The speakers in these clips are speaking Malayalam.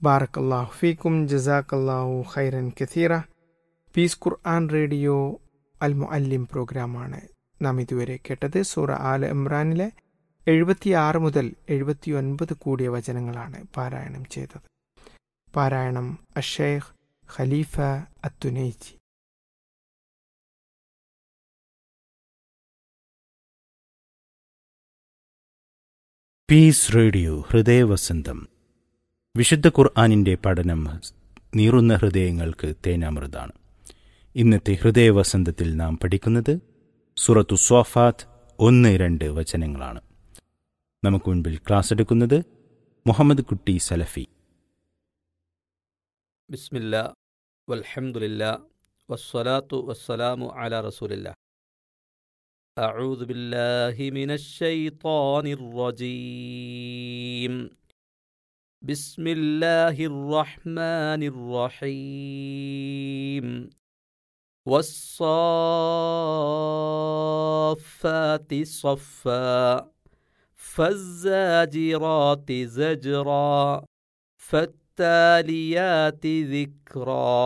ബാറക്കല്ലാഹു ഫീക്കും ജസാക്കല്ലാഹു ഖൈറൻ കഥീറ പീസ് ഖുർആൻ റേഡിയോ അൽ മുഅല്ലിം പ്രോഗ്രാമാണ് നാം ഇതുവരെ കേട്ടത് സൂറ ആൽ ഇമ്രാനിലെ എഴുപത്തിയാറ് മുതൽ എഴുപത്തിയൊൻപത് കൂടിയ വചനങ്ങളാണ് പാരായണം ചെയ്തത് പാരായണം അഷേഖ് ഖലീഫ അത്തുനൈജി പീസ് റേഡിയോ ഹൃദയവസന്തം വിശുദ്ധ ഖുർആാനിൻ്റെ പഠനം നീറുന്ന ഹൃദയങ്ങൾക്ക് തേനാമൃതാണ് ഇന്നത്തെ ഹൃദയവസന്തത്തിൽ നാം പഠിക്കുന്നത് സുറത്തു സ്വാഫാത്ത് ഒന്ന് രണ്ട് വചനങ്ങളാണ് നമുക്ക് മുൻപിൽ ക്ലാസ് എടുക്കുന്നത് മുഹമ്മദ് കുട്ടി സലഫി ബിസ്മില്ല വൽഹംദുലില്ല വസ്സലാത്തു വസ്സലാമു അല റസൂലില്ല أعوذ بالله من الشيطان الرجيم بسم الله الرحمن الرحيم والصافات صفا فالزاجرات زجرا فالتاليات ذكرا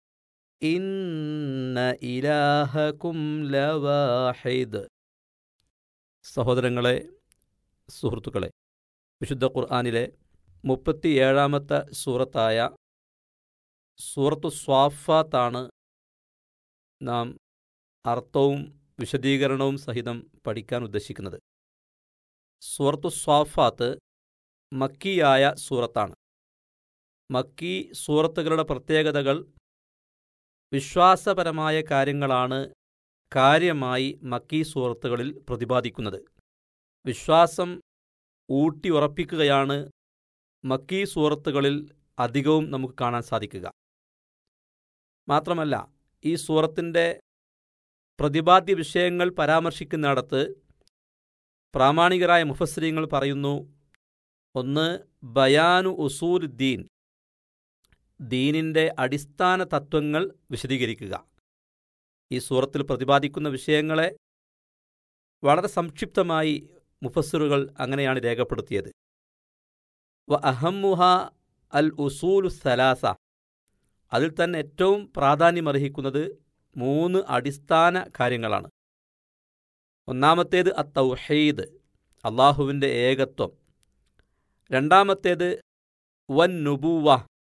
ഇന്ന ഇലാഹക്കും ലവാഹിദ് സഹോദരങ്ങളെ സുഹൃത്തുക്കളെ വിശുദ്ധ ഖുർആാനിലെ മുപ്പത്തിയേഴാമത്തെ സൂറത്തായ സൂറത്തു സ്വാഫാത്താണ് നാം അർത്ഥവും വിശദീകരണവും സഹിതം പഠിക്കാൻ ഉദ്ദേശിക്കുന്നത് സൂറത്തു സ്വാഫാത്ത് മക്കിയായ സൂറത്താണ് മക്കി സൂറത്തുകളുടെ പ്രത്യേകതകൾ വിശ്വാസപരമായ കാര്യങ്ങളാണ് കാര്യമായി മക്കീ സുഹൃത്തുക്കളിൽ പ്രതിപാദിക്കുന്നത് വിശ്വാസം ഊട്ടി ഉറപ്പിക്കുകയാണ് മക്കീ സുഹൃത്തുക്കളിൽ അധികവും നമുക്ക് കാണാൻ സാധിക്കുക മാത്രമല്ല ഈ സൂറത്തിൻ്റെ പ്രതിപാദ്യ വിഷയങ്ങൾ പരാമർശിക്കുന്നിടത്ത് പ്രാമാണികരായ മുഫസ്രീങ്ങൾ പറയുന്നു ഒന്ന് ബയാനു ഉസൂലുദ്ദീൻ ദീനിൻ്റെ അടിസ്ഥാന തത്വങ്ങൾ വിശദീകരിക്കുക ഈ സൂറത്തിൽ പ്രതിപാദിക്കുന്ന വിഷയങ്ങളെ വളരെ സംക്ഷിപ്തമായി മുഫസ്സിറുകൾ അങ്ങനെയാണ് രേഖപ്പെടുത്തിയത് വ അഹമ്മുഹ അൽ ഉസൂലു സലാസ അതിൽ തന്നെ ഏറ്റവും പ്രാധാന്യമർഹിക്കുന്നത് മൂന്ന് അടിസ്ഥാന കാര്യങ്ങളാണ് ഒന്നാമത്തേത് അ തൗഹീദ് അള്ളാഹുവിൻ്റെ ഏകത്വം രണ്ടാമത്തേത് വൻ നുബൂവ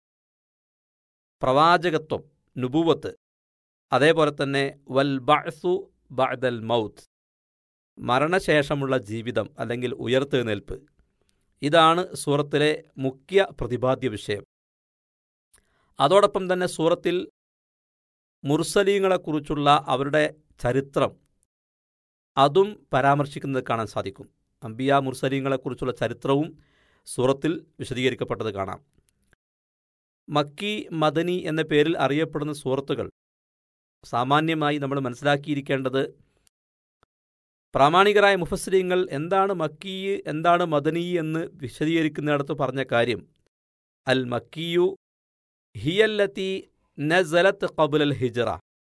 പ്രവാചകത്വം നുബൂവത്ത് അതേപോലെ തന്നെ വൽ ബഅസു ബഅദൽ മൗത്ത് മരണശേഷമുള്ള ജീവിതം അല്ലെങ്കിൽ ഉയർത്തെഴുന്നേൽപ്പ് ഇതാണ് സൂറത്തിലെ മുഖ്യ പ്രതിപാദ്യ വിഷയം അതോടൊപ്പം തന്നെ സൂറത്തിൽ മുർസലീങ്ങളെക്കുറിച്ചുള്ള അവരുടെ ചരിത്രം അതും പരാമർശിക്കുന്നത് കാണാൻ സാധിക്കും അംബിയ മുർസലീങ്ങളെക്കുറിച്ചുള്ള ചരിത്രവും സൂറത്തിൽ വിശദീകരിക്കപ്പെട്ടത് കാണാം മക്കി മദനി എന്ന പേരിൽ അറിയപ്പെടുന്ന സൂറത്തുകൾ സാമാന്യമായി നമ്മൾ മനസ്സിലാക്കിയിരിക്കേണ്ടത് പ്രാമാണികരായ മുഫസ്ലിങ്ങൾ എന്താണ് മക്കി എന്താണ് മദനി എന്ന് വിശദീകരിക്കുന്നിടത്ത് പറഞ്ഞ കാര്യം അൽ മക്കിയു ഹിയല്ലത്തി നസലത്ത് കബുലൽ ഹിജറ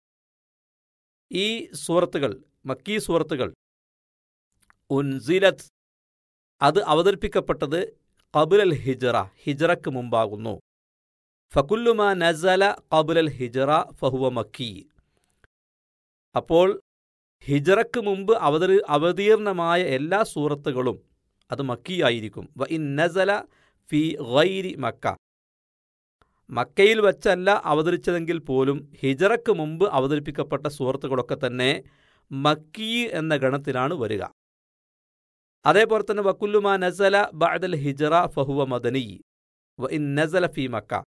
ഈ സൂറത്തുകൾ മക്കി സൂറത്തുകൾ ഉൻസിലത്ത് അത് അവതരിപ്പിക്കപ്പെട്ടത് കബുലൽ ഹിജറ ഹിജറക്ക് മുമ്പാകുന്നു ഫകുല്ലുമ നസല കബുലൽ ഹിജറ ഫഹുവ മക്കി അപ്പോൾ ഹിജറക്ക് മുമ്പ് അവതരി അവതീർണമായ എല്ലാ സൂറത്തുകളും അത് മക്കിയായിരിക്കും വ ഇൻ നസല ഫി ഗൈരി മക്ക മക്കയിൽ വച്ചല്ല അവതരിച്ചതെങ്കിൽ പോലും ഹിജറക്ക് മുമ്പ് അവതരിപ്പിക്കപ്പെട്ട സൂറത്തുകളൊക്കെ തന്നെ മക്കി എന്ന ഗണത്തിലാണ് വരിക അതേപോലെ തന്നെ വക്കുല്ലുമ നസല ബഅദൽ ഹിജറ ഫഹുവ മദനി വ ഇൻ നസല ഫി മക്ക